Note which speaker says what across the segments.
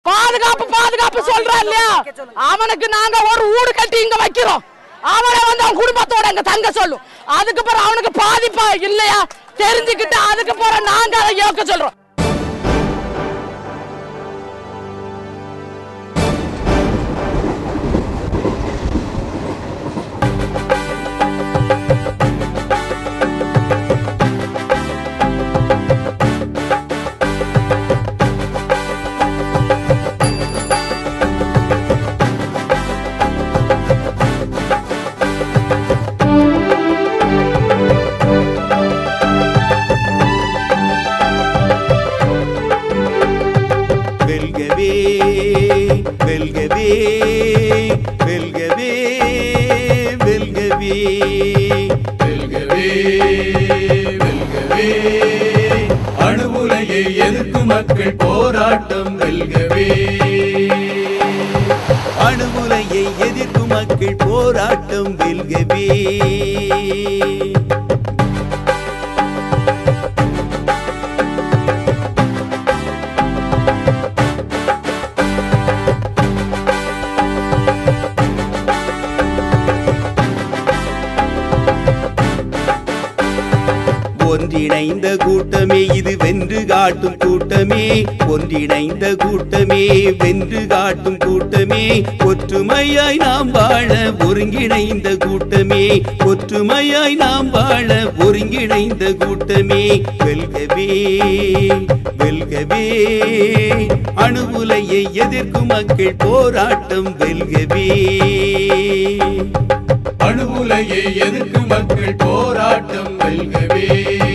Speaker 1: பாதுகாப்பு பாதுகாப்பு சொல்றான் இல்லையா அவனுக்கு நாங்க ஒரு வீடு கட்டி இங்க வைக்கிறோம் அவனை வந்து அவன் குடும்பத்தோட இங்க தங்க சொல்லும் அதுக்கு பிறகு அவனுக்கு பாதிப்பா இல்லையா தெரிஞ்சுக்கிட்டு அதுக்கு பிறகு நாங்க அதை யோக்க சொல்றோம்
Speaker 2: வெல்கவே வெல்கவே வெல்கவே வெல்கவே
Speaker 3: வெல்கவே வெல்கவே அணுகுலையை எதிர்க்கும் மக்கள் போராட்டம் வெல்கவே
Speaker 2: அணுகுலையை எதிர்க்கும் மக்கள் போராட்டம் வெல்கவே ஒன்றிணைந்த கூட்டமே இது வென்று காட்டும் கூட்டமே ஒன்றிணைந்த கூட்டமே வென்று காட்டும் கூட்டமே ஒற்றுமையாய் நாம் வாழ ஒருங்கிணைந்த கூட்டமே ஒற்றுமையாய் நாம் வாழ ஒருங்கிணைந்த கூட்டமே வெல்கவே வெல்கவே அணுகுலையை எதிர்க்கும் மக்கள் போராட்டம் வெல்கவே
Speaker 3: அணுகுலையை எதிர்க்கும் மக்கள் போராட்டம் வெல்கவே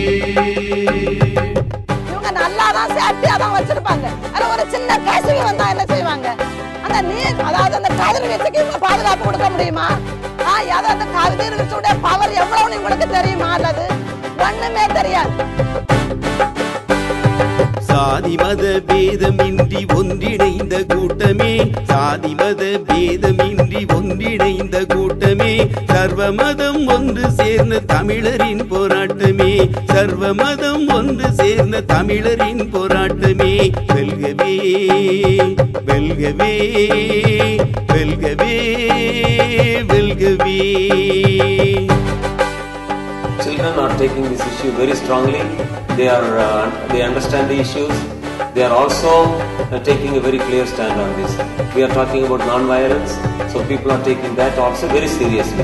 Speaker 1: இவங்க நல்லா தான் சேஃப்டியா தான் வச்சிருப்பாங்க ஆனா ஒரு சின்ன கசிவு வந்தா என்ன செய்வாங்க அந்த நீர் அதாவது அந்த கதிர் வீச்சுக்கு இவங்க பாதுகாப்பு கொடுக்க முடியுமா ஆ அதாவது அந்த கதிர் வீச்சுடைய பவர் எவ்வளவுன்னு உங்களுக்கு தெரியுமா அல்லது ஒண்ணுமே தெரியாது
Speaker 2: சாதி மத பேதமின்றி ஒன்றிணைந்த கூட்டமே சாதி மத பேதமின்றி ஒன்றிணைந்த கூட்டமே சர்வ மதம் ஒன்று சேர்ந்த தமிழரின் போராட்டமே சர்வ மதம் ஒன்று சேர்ந்த தமிழரின் போராட்டமே வெல்கவே வெல்கவே வெல்கவே வெல்கவே
Speaker 4: Children are taking this issue very strongly. They are uh, they understand the issues. They are also uh, taking a very clear stand on this. We are talking about non-violence, so people are taking that also very seriously.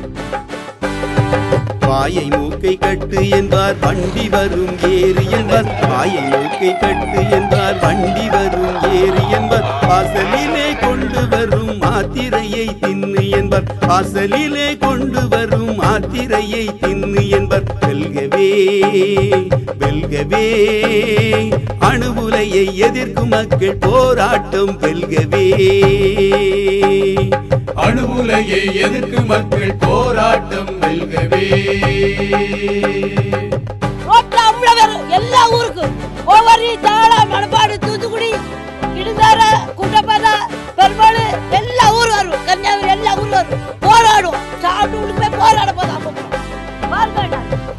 Speaker 2: வாயை மூக்கை கட்டு என்பார் வண்டி வரும் ஏறு என்பார் வாயை மூக்கை கட்டு என்பார் வண்டி வரும் ஏறு என்பார் வாசலிலே கொண்டு வரும் மாத்திரையை தின்னு என்பார் வாசலிலே கொண்டு வரும் மாத்திரையை தின்னு என்பார் வெல்கவே வெல்கவே அணுகுலையை எதிர்க்கும் மக்கள் போராட்டம் வெல்கவே
Speaker 3: அணுகுலையை எதிர்க்கும் மக்கள் போராட்டம் வெல்கவே
Speaker 5: ரோட்ல அவ்வளவு பேர் எல்லா ஊருக்கும் ஒவ்வொரு தாள மணப்பாடு தூத்துக்குடி இடுந்தார குட்டப்பாதா பெருமாள் எல்லா ஊரும் வரும் கன்னியாகுமரி எல்லா ஊரும் வரும் போராடும் சாப்பிட்டு போய் போராட போதும் அப்போ பாருங்க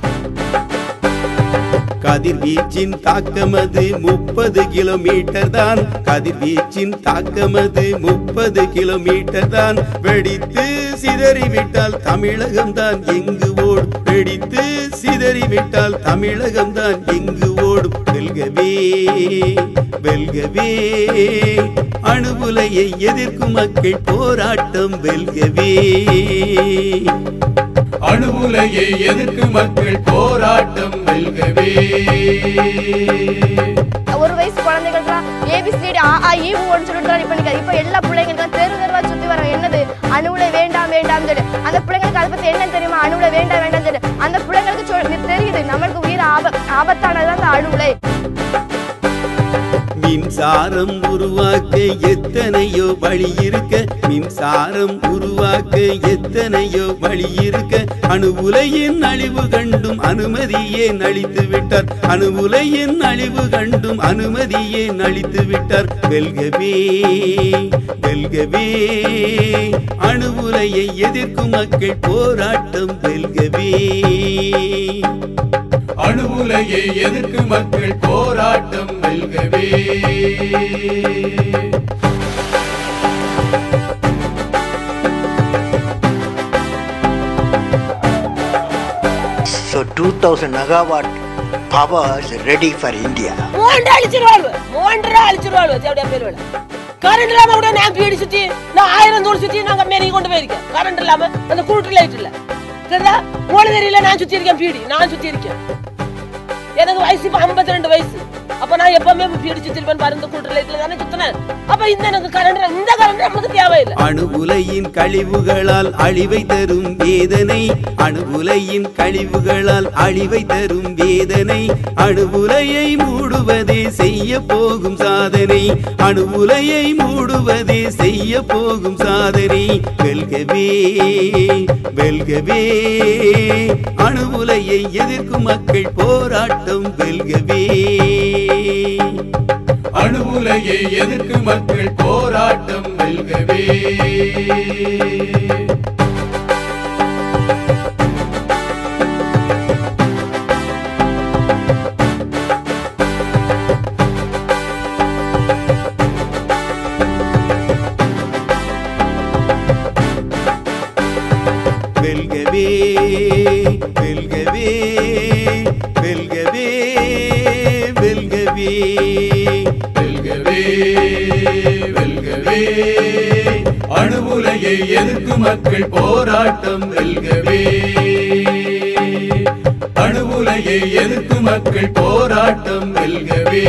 Speaker 2: கதிர்வீச்சின் தாக்கமது முப்பது கிலோமீட்டர் தான் கதிர்வீச்சின் தாக்கமது முப்பது கிலோமீட்டர் தான் வெடித்து சிதறிவிட்டால் தமிழகம் தான் எங்கு ஓடும் வெடித்து சிதறிவிட்டால் தமிழகம் தான் எங்கு ஓடும் வெல்கவே வெல்கவே அணுகுலையை எதிர்க்கும் மக்கள் போராட்டம் வெல்கவே
Speaker 3: அணுகுலையை எதிர்க்கும் மக்கள் போராட்டம் வெல்கவே
Speaker 6: ஒரு வயசு குழந்தைகளுக்குலாம் ஏபிசிடி ஆ ஆ ஈ ஊன்னு சொல்லிட்டு இப்போ நிற்காது இப்போ எல்லா பிள்ளைங்களுக்கும் தெரு தெருவா சுற்றி வரோம் என்னது அணுவுல வேண்டாம் வேண்டாம் சொல்லி அந்த பிள்ளைங்களுக்கு அதை பற்றி என்ன தெரியுமா அணுவுல வேண்டாம் வேண்டாம் சொல்லி அந்த பிள்ளைங்களுக்கு சொல் தெரியுது நம்மளுக்கு உயிர் ஆப ஆபத்தானது அந்த அணுவுலை
Speaker 2: மின்சாரம் உருவாக்க எத்தனையோ வழி இருக்க மின்சாரம் உருவாக்க எத்தனையோ வழி இருக்க அணு உலையின் அழிவு கண்டும் அனுமதியே நளித்து விட்டார் அணு உலையின் அழிவு கண்டும் அனுமதியே நளித்து விட்டார் வெல்கவே வெல்கவே அணு உலையை எதிர்க்கும் மக்கள் போராட்டம் வெல்கவே
Speaker 3: அணுகுலையை எதிர்க்கும் மக்கள் போராட்டம் வெல்கவே
Speaker 7: 2000 megawatt power is ready for India.
Speaker 5: மூன்று அழிச்சிருவாள் மூன்று அழிச்சிருவாள் அப்படியே பேருவாள் கரண்ட் இல்லாம கூட நான் பீடி சுத்தி நான் ஆயிரம் தூரம் சுத்தி நான் கம்பெனி கொண்டு போயிருக்கேன் கரண்ட் இல்லாம அந்த கூட்டு லைட் இல்ல சரிதா உங்களுக்கு தெரியல நான் சுத்தி இருக்கேன் பீடி நான் சுத்தி இருக்கேன் எனக்கு வயசு இப்ப 52 ரெண்டு வயசு அப்ப நான் எப்பவுமே பீடி சுத்திருப்பேன் பாரு இந்த கூட்டு லைட்ல தானே சுத்தினேன் அப்ப இந்த எனக்கு கரண்ட் இந்த கரண்ட் நமக்கு தேவையில்லை
Speaker 2: அணு உலையின் கழிவுகளால் அழிவை தரும் வேதனை அணு உலையின் கழிவுகளால் அழிவை தரும் வேதனை அணு உலையை மூடுவதே செய்ய போகும் சாதனை அணு உலையை மூடுவதே செய்ய போகும் சாதனை வெல்கவே வெல்கவே அணு உலையை எதிர்க்கும் மக்கள் போராட்டம் வெல்கவே
Speaker 3: அணுவுலையை எதிர்க்கு மக்கள் போராட்டம் வெல்கவே
Speaker 2: வெல்கவே வெல்கவே வெல்கவே வெல்கவே
Speaker 3: வெல்கவே வெல்கவே அணுவுலையை எதிர்க்கு மக்கள் போராட்டம் வெல்கவே அணுவுலையை எதிர்க்கு மக்கள் போராட்டம் வெல்கவே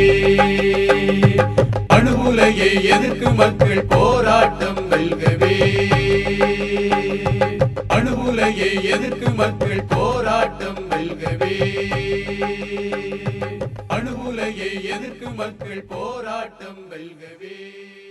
Speaker 3: அணுவுலையை எதிர்க்கு மக்கள் போராட்டம் வெல்கவே அணுவுலையை எதிர்க்கு மக்கள் போராட்டம் வெல்கவே அணுகுலையை எதிர்க்கு மக்கள் போராட்டம் வெல்கவே